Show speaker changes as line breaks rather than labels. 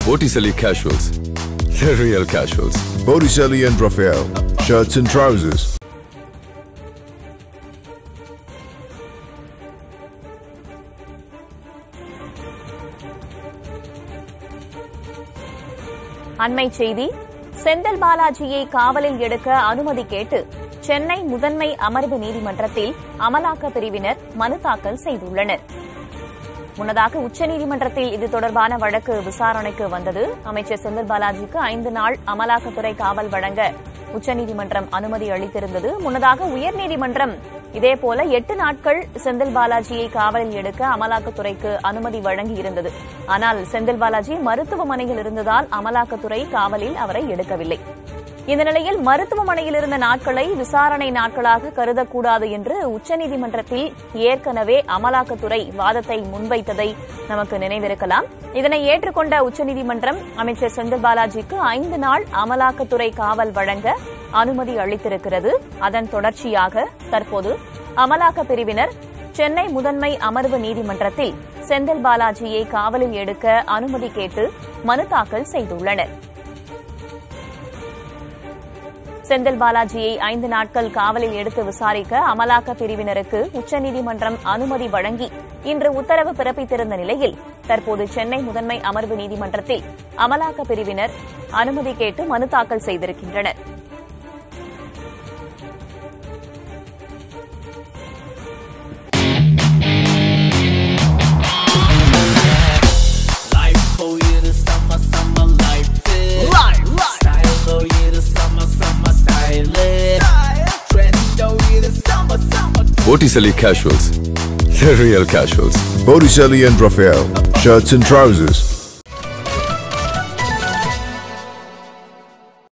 Botticelli Casuals. The real casuals.
Botticelli and Raphael, shirts and trousers.
அண்மை செய்தி செந்தில் பாலாஜியை காவலில் எடுக்க அனுமதி கேட்டு சென்னை முதன்மை அமர்வு நீதிமன்றத்தில் அமலாக்க பிரிவினர் மனு தாக்கல் செய்துள்ளனர் முன்னதாக உச்சநீதிமன்றத்தில் இது தொடர்பான வழக்கு விசாரணைக்கு வந்தது அமைச்சர் செந்தில் பாலாஜிக்கு ஐந்து நாள் அமலாக்கத்துறை காவல் வழங்க உச்சநீதிமன்றம் அனுமதி அளித்திருந்தது முன்னதாக உயர்நீதிமன்றம் இதேபோல எட்டு நாட்கள் செந்தில் பாலாஜியை காவலில் எடுக்க அமலாக்கத்துறைக்கு அனுமதி வழங்கியிருந்தது ஆனால் செந்தில் பாலாஜி மருத்துவமனையில் இருந்ததால் அமலாக்கத்துறை காவலில் அவரை எடுக்கவில்லை இந்த நிலையில் மருத்துவமனையில் இருந்த நாட்களை விசாரணை நாட்களாக கருதக்கூடாது என்று உச்சநீதிமன்றத்தில் ஏற்கனவே அமலாக்கத்துறை வாதத்தை முன்வைத்ததை நமக்கு நினைவிருக்கலாம் இதனை ஏற்றுக்கொண்ட உச்சநீதிமன்றம் அமைச்சர் செந்தில் பாலாஜிக்கு ஐந்து நாள் அமலாக்கத்துறை காவல் வழங்க அனுமதி அளித்திருக்கிறது அதன் தொடர்ச்சியாக தற்போது அமலாக்க பிரிவினர் சென்னை முதன்மை அமர்வு நீதிமன்றத்தில் செந்தில் பாலாஜியை காவலில் எடுக்க அனுமதி கேட்டு மனு தாக்கல் செய்துள்ளனர் செந்தில் பாலாஜியை ஐந்து நாட்கள் காவலில் எடுத்து விசாரிக்க அமலாக்க பிரிவினருக்கு உச்சநீதிமன்றம் அனுமதி வழங்கி இன்று உத்தரவு பிறப்பித்திருந்த நிலையில் தற்போது சென்னை முதன்மை அமர்வு நீதிமன்றத்தில் அமலாக்க பிரிவினர் அனுமதி கேட்டு மனு தாக்கல் செய்திருக்கின்றனர்
Life for you the summer, summer life is. Life, Style for you the summer, summer style is. Trend for you the summer, summer.
Botticelli Casuals. The real casuals.
Botticelli and Raphael, shirts and trousers.